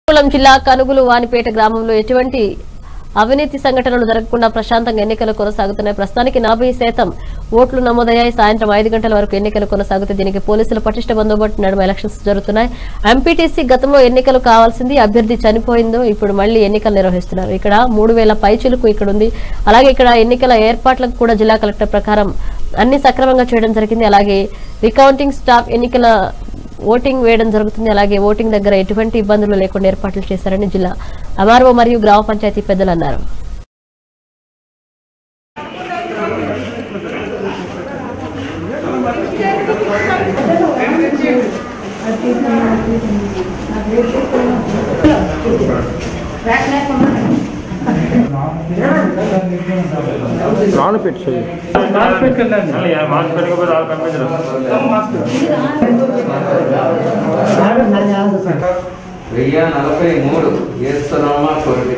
శ్రీకాకుళం జిల్లా కనుగులు వానిపేట గ్రామంలో ఎటువంటి అవినీతి సంఘటనలు జరగకుండా ప్రశాంతంగా ఎన్నికలు కొనసాగుతున్నాయి ప్రస్తుతానికి నలభై శాతం ఓట్లు నమోదయ్యాయి సాయంత్రం ఐదు గంటల వరకు ఎన్నికలు కొనసాగుతాయి దీనికి పోలీసులు పటిష్ట బందోబస్తు నడుమ ఎలక్షన్స్ జరుగుతున్నాయి ఎంపీటీసీ గతంలో ఎన్నికలు కావాల్సింది అభ్యర్థి చనిపోయిందో ఇప్పుడు మళ్లీ ఎన్నికలు నిర్వహిస్తున్నారు ఇక్కడ మూడు వేల పైచిలుకు ఇక్కడ ఉంది అలాగే ఇక్కడ ఎన్నికల ఏర్పాట్లకు కూడా జిల్లా కలెక్టర్ ప్రకారం అన్ని సక్రమంగా చేయడం జరిగింది అలాగే రికౌంటింగ్ స్టాఫ్ ఎన్నికల ఓటింగ్ వేయడం జరుగుతుంది అలాగే ఓటింగ్ దగ్గర ఎటువంటి ఇబ్బందులు లేకుండా ఏర్పాట్లు చేశారని జిల్లా అమార్వో మరియు గ్రామ పంచాయతీ పెద్దలు అన్నారు వెయ్యి నలభై మూడు వేస్తున్నామా కొరటి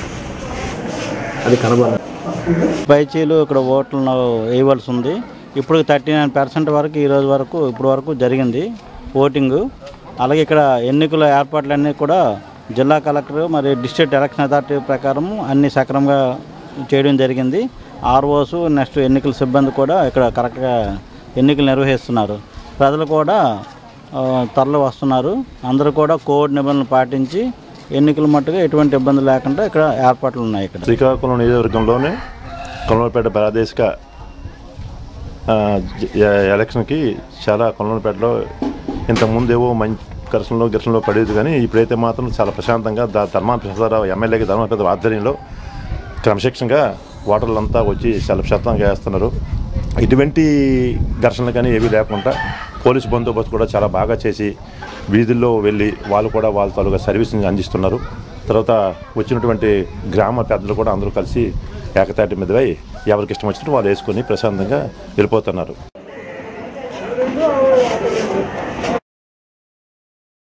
పైచీలు ఇక్కడ ఓట్లను వేయవలసి ఉంది ఇప్పుడు థర్టీ నైన్ పర్సెంట్ వరకు ఈ రోజు వరకు ఇప్పుడు వరకు జరిగింది ఓటింగు అలాగే ఇక్కడ ఎన్నికల ఏర్పాట్లన్నీ కూడా జిల్లా కలెక్టర్ మరియు డిస్ట్రిక్ట్ ఎలక్షన్ అథారిటీ ప్రకారం అన్ని సక్రమంగా చేయడం జరిగింది ఆర్ఓస్ నెక్స్ట్ ఎన్నికల సిబ్బంది కూడా ఇక్కడ కరెక్ట్గా ఎన్నికలు నిర్వహిస్తున్నారు ప్రజలు కూడా ఆ, తరలి వస్తున్నారు అందరూ కూడా కోవిడ్ నిబంధనలు పాటించి ఎన్నికల మట్టుగా ఎటువంటి ఇబ్బంది లేకుండా ఇక్కడ ఏర్పాట్లు ఉన్నాయి ఇక్కడ శ్రీకాకుళం నియోజకవర్గంలోనే కొలవలపేట ప్రాదేశిక ఆ, జ- ఎ- ఎలక్షన్కి చాలా కొలవలపేటలో ఇంతకుముందు ఏవో మంచి ఘర్షణలో ఘర్షణలో పడేది కానీ ఇప్పుడైతే మాత్రం చాలా ప్రశాంతంగా ధ ధర్మాన ప్రసాదరావు ఎమ్మెల్యేకి ధర్మాన ప్రసాదరావు ఆధ్వర్యంలో క్రమశిక్షణగా ఓటర్లంతా వచ్చి చాలా ప్రశాంతంగా వేస్తున్నారు ఇటువంటి ఘర్షణలు కానీ ఏమీ లేకుండా పోలీసు బందోబస్తు కూడా చాలా బాగా చేసి వీధుల్లో వెళ్ళి వాళ్ళు కూడా వాళ్ళ తాలూకా సర్వీస్ని అందిస్తున్నారు తర్వాత వచ్చినటువంటి గ్రామ పెద్దలు కూడా అందరూ కలిసి ఏకతాటి మీదపై ఎవరికి ఇష్టం వచ్చినట్టు వాళ్ళు వేసుకొని ప్రశాంతంగా వెళ్ళిపోతున్నారు